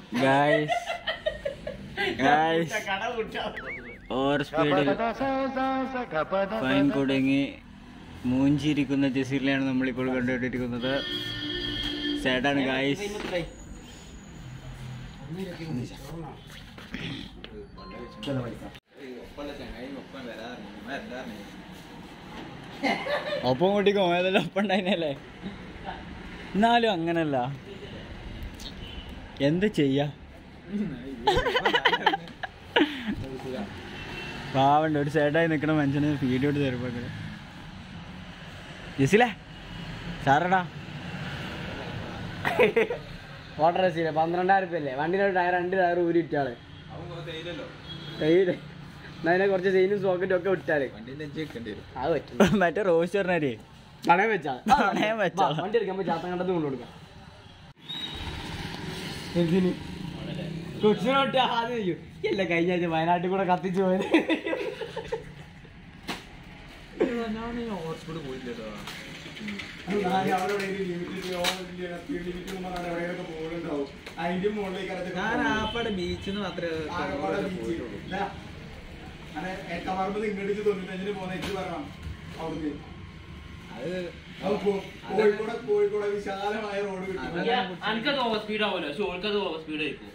Guys guys over സ്പീഡിൽ fine കുടുങ്ങി മൂഞ്ചിരിക്കുന്ന ജസീറിനെയാണ് നമ്മളിപ്പോൾ കണ്ടുകൊണ്ടിരിക്കുന്നത് സാഡാണ് ഗായ്സ് ഒപ്പം കൂട്ടിക്കോ ഏതെല്ലാം ഒപ്പം ഉണ്ടായിരുന്നല്ലേ എന്നാലും അങ്ങനല്ല എന്ത് ചെയ്യാ പാവണ്ട് ഒരു സൈഡായി നിൽക്കണ മനുഷ്യന് വീഡിയോ എടുത്ത് തരുമ്പോ ജസിലേ സാറടാ ഓട്ടർ രസീല പന്ത്രണ്ടായിരം റുപ്യ അല്ലേ വണ്ടിയുടെ ടയർ രണ്ട് ടയർ ഊരി ഇട്ടാള് തൈര് എന്നാ അതിനെ കുറച്ച് ചെയിനും സോക്കറ്റും ഒക്കെ വിട്ടാല് അത് പറ്റും മറ്റേ റോസ് പറഞ്ഞാരേ പണയം വെച്ചാ പണയം വെച്ചാ. വണ്ടി എടുക്കുമ്പോ ചാത്തം കണ്ടത് കൊണ്ടു കൊടുക്കാം എന്തിന് കൊച്ചിനോട്ട് ആദ്യം ചെയ്യും ഇല്ല കഴിഞ്ഞ ആഴ്ച വയനാട്ടിൽ കൂടെ കത്തിച്ചു പോയത് ഞാൻ ആപ്പാടെ ബീച്ചിന്ന് ഇങ്ങോട്ട് തൊണ്ണൂറ്റഞ്ചിന് പോകുന്ന എനിക്ക് പറഞ്ഞു അവിടുന്ന് അത് അത് പോ- കോഴിക്കോട് കോഴിക്കോട് വിശാലമായ റോഡ് കിട്ടും എനിക്കത് ഓവർ സ്പീഡ് ആവുമല്ലോ പക്ഷെ ഓൾക്കത് ഓവർ സ്പീഡ് ആയിരിക്കും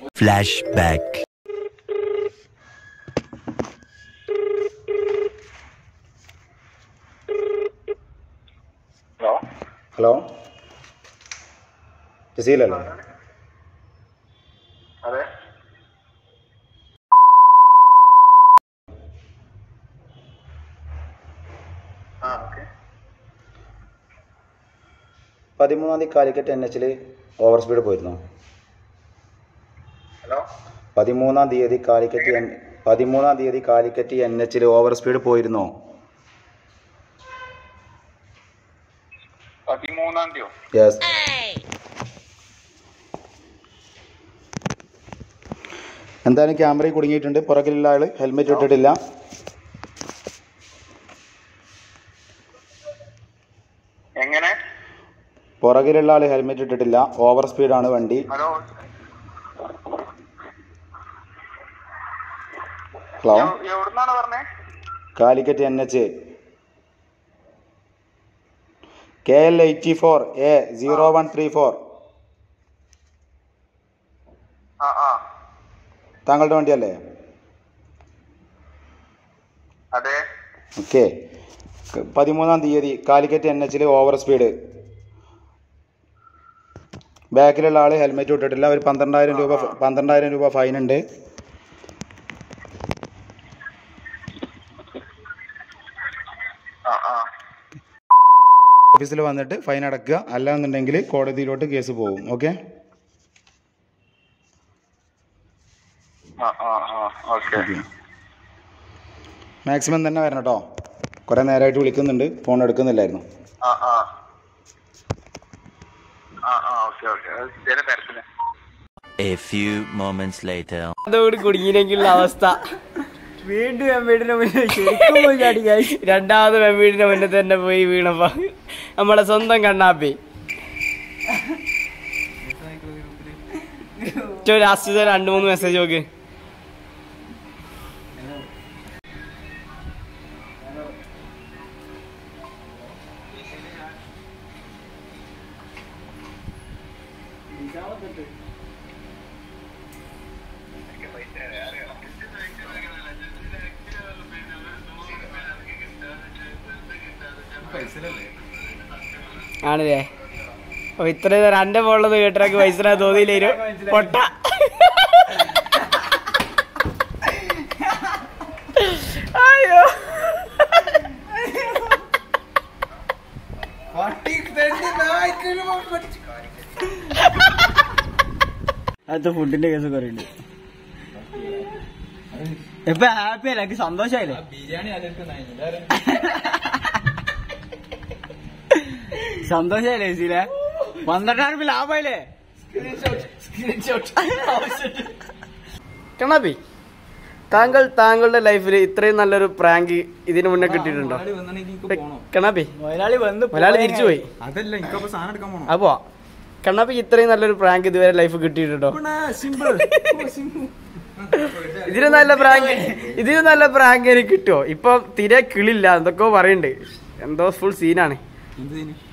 ഹലോ ജസീലല്ലേ അതെ ആ ഓക്കെ പതിമൂന്നാം തീയതി കാലിക്കറ്റ് എൻ എച്ചിൽ ഓവർ സ്പീഡ് പോയിരുന്നു ഹലോ പതിമൂന്നാം തീയതി കാലിക്കറ്റ് എൻ പതിമൂന്നാം തീയതി കാലിക്കറ്റ് എൻ എച്ചിൽ ഓവർ സ്പീഡ് പോയിരുന്നോ പതിമൂന്നാം തീയതി യെസ് എന്തായാലും ക്യാമറയിൽ കുടുങ്ങിയിട്ടുണ്ട് പുറകിലുള്ള ആള് ഹെൽമെറ്റ് ഇട്ടിട്ടില്ല എങ്ങനെ പുറകിലുള്ള ആള് ഹെൽമെറ്റ് ഇട്ടിട്ടില്ല ഓവർ സ്പീഡാണ് വണ്ടി ഹലോ ഹലോ എവ്- എവിടുന്നാണ് പറഞ്ഞേ Calicut N H K L eighty four A zero one three four ആ ആ താങ്കളുടെ വണ്ടിയല്ലേ അതെ ഓക്കെ പതിമൂന്നാം തീയതി കാലിക്കറ്റ് എൻ എച്ചിൽ ഓവർ സ്പീഡ് ബാക്കിലുള്ള ആൾ ഹെൽമെറ്റ് ഇട്ടിട്ടില്ല ഒരു പന്ത്രണ്ടായിരം രൂപ പന്ത്രണ്ടായിരം രൂപ ഫൈൻ ഉണ്ട് ആ ആ ഓഫീസിൽ വന്നിട്ട് ഫൈൻ അടക്കുക അല്ലാന്നുണ്ടെങ്കിൽ കോടതിയിലോട്ട് കേസ് പോകും ഓക്കെ ആ ആ ആ ഓക്കെ മാക്സിമം തന്നെ വരണം കേട്ടോ കുറേ നേരമായിട്ട് വിളിക്കുന്നുണ്ട് ഫോൺ എടുക്കുന്നില്ലായിരുന്നു ആ ആ ആ ആ ഓക്കെ ഓക്കെ ചില തരത്തില് A few moments later. അതോട് കുടുങ്ങിയില്ലെങ്കിലുള്ള അവസ്ഥ വീണ്ടും വീടിന്റെ മുന്നിൽ ശരിക്കും പോയി ചാടി guys. രണ്ടാമത് വീടിന്റെ മുന്നിൽ തന്നെ പോയി വീണപ്പോ നമ്മളെ സ്വന്തം കണ്ണാപ്പി ലാസ്റ്റ് രണ്ട് മൂന്ന് മെസ്സേജ് നോക്ക് ആണല്ലേ അപ്പൊ ഇത്രയും നേരം എന്റെ ഫോണിലത് കേട്ടിറക്കി പൈസ തോന്നിയില്ലേരും പൊട്ട അയ്യോ അത് ഫുഡിന്റെ കേസ് കുറെ ഉണ്ട് ഇപ്പൊ ഹാപ്പി അല്ല എനിക്ക് സന്തോഷായില്ലേ ബിരിയാണി സന്തോഷായില്ലേ സീലെ പന്ത്രണ്ടായിരം രൂപ ലാഭമായില്ലേ കണ്ണാപ്പി താങ്കൾ താങ്കളുടെ ലൈഫിൽ ഇത്രയും നല്ലൊരു പ്രാങ്ക് ഇതിനു മുന്നേ കിട്ടിയിട്ടുണ്ടോ വന്നിട്ട് പോണോ കണ്ണാപ്പി മുതലാളി വന്ന് ഒരാൾ തിരിച്ചു പോയി അതല്ല എനിക്കപ്പോ സാധനം എടുക്കാൻ പോണോ അപ്പോ കണ്ണാപ്പി ഇത്രയും നല്ലൊരു പ്രാങ്ക് ഇതുവരെ ലൈഫ് കിട്ടിയിട്ടുണ്ടോ ഇതിന് നല്ല പ്രാങ്ക് ഇതിന് നല്ല പ്രാങ്ക് എനിക്ക് കിട്ടുമോ ഇപ്പൊ തീരെ കിളില്ല എന്തൊക്കെയോ പറയുന്നുണ്ട് എന്തോ ഫുൾ സീനാണ് എന്ത്